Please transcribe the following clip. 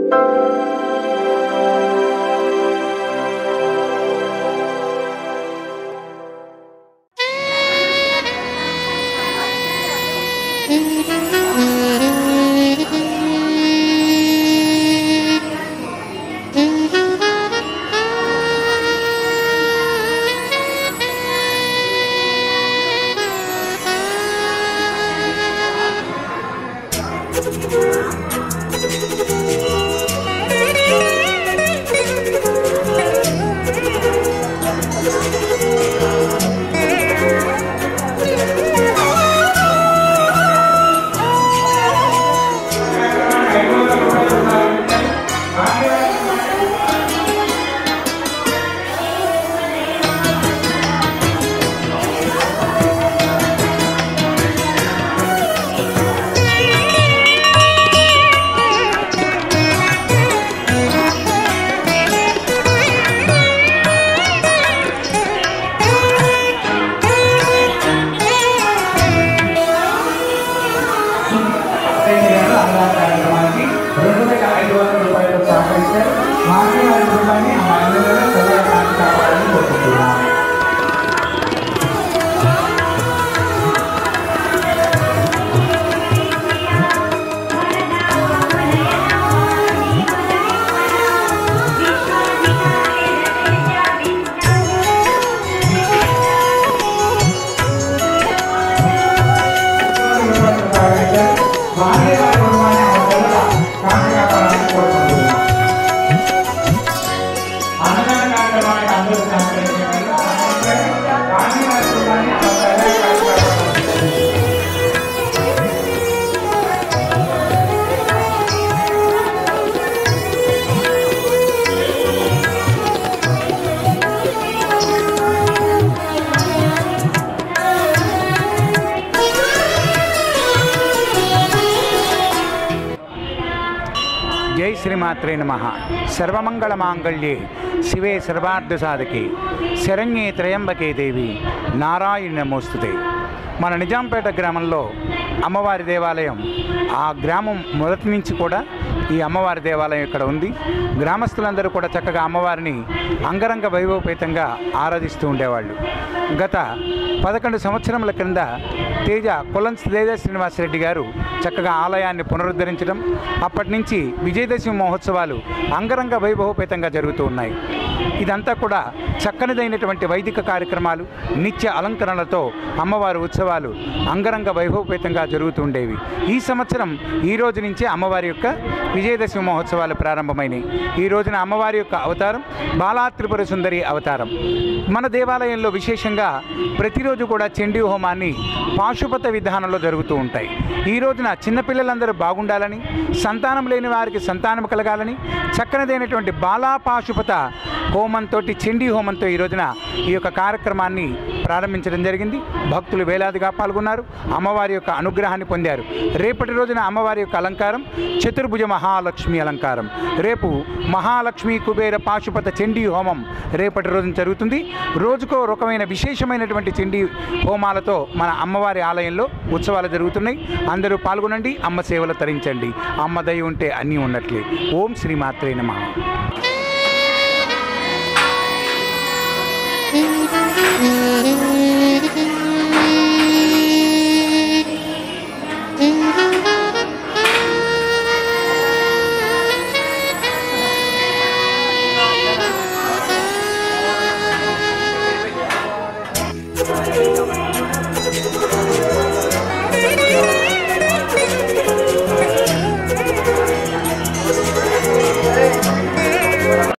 కార్యక్రమానికి రెండు వేల ఐదు వందల రూపాయలు సహకరించారు మాజీ వారి కుటుంబాన్ని ఆ మహిళలను సరిగా కాచి కాపాడాలని కోరుకుంటున్నాను మాజీ వారి కుటుంబాన్ని ఆ మహిళల కాచి కాపాడాలని కోరుకుంటున్నాను అన్నదాన కార్యక్రమానికి అందరూ సహకరించండి మాజీ వారి కుటుంబాన్ని ఆ మహిళల కాచి కాపాడాలని జై శ్రీమాత్రే నమ సర్వమంగళ మాంగళ్యే శివే సర్వార్థ సాధకే శరణ్యే త్రయంబకే దేవి నారాయణ నమోస్తుతే మన నిజాంపేట గ్రామంలో అమ్మవారి దేవాలయం ఆ గ్రామం మొదటి నుంచి కూడా ఈ అమ్మవారి దేవాలయం ఇక్కడ ఉంది గ్రామస్తులందరూ కూడా చక్కగా అమ్మవారిని అంగరంగ వైభవపేతంగా ఆరాధిస్తూ ఉండేవాళ్ళు గత పదకొండు సంవత్సరముల క్రింద తేజ కులం తేజ శ్రీనివాసరెడ్డి గారు చక్కగా ఆలయాన్ని పునరుద్ధరించడం అప్పటి నుంచి విజయదశమి మహోత్సవాలు అంగరంగ వైభవపేతంగా జరుగుతూ ఉన్నాయి ఇదంతా కూడా చక్కనిదైనటువంటి వైదిక కార్యక్రమాలు నిత్య అలంకరణలతో అమ్మవారి ఉత్సవాలు అంగరంగ వైభవపేతంగా జరుగుతుండేవి ఈ సంవత్సరం ఈ రోజు నుంచే అమ్మవారి యొక్క విజయదశమి మహోత్సవాలు ప్రారంభమైనవి ఈ రోజున అమ్మవారి యొక్క అవతారం బాలా త్రిపుర సుందరి అవతారం మన దేవాలయంలో విశేషంగా ప్రతిరోజు కూడా చండీ హోమాన్ని పాశుపత విధానంలో జరుగుతూ ఉంటాయి ఈ రోజున చిన్నపిల్లలందరూ బాగుండాలని సంతానం లేని వారికి సంతానం కలగాలని చక్కనిదైనటువంటి బాలా పాశుపత హోమంతో చండీ హోమంతో ఈ రోజున ఈ యొక్క కార్యక్రమాన్ని ప్రారంభించడం జరిగింది భక్తులు వేలాదిగా పాల్గొన్నారు అమ్మవారి యొక్క అనుగ్రహాన్ని పొందారు రేపటి రోజున అమ్మవారి యొక్క అలంకారం చతుర్భుజ మహాలక్ష్మి అలంకారం రేపు మహాలక్ష్మి కుబేర పాశుపత చండీ హోమం రేపటి రోజున జరుగుతుంది రోజుకో రకమైన విశేషమైనటువంటి చండీ హోమాలతో మన అమ్మవారి ఆలయంలో ఉత్సవాలు జరుగుతున్నాయి అందరూ పాల్గొనండి అమ్మ సేవలు తరించండి అమ్మ దయ ఉంటే అన్నీ ఉన్నట్లే ఓం శ్రీ మాత్రే నమః Thank you.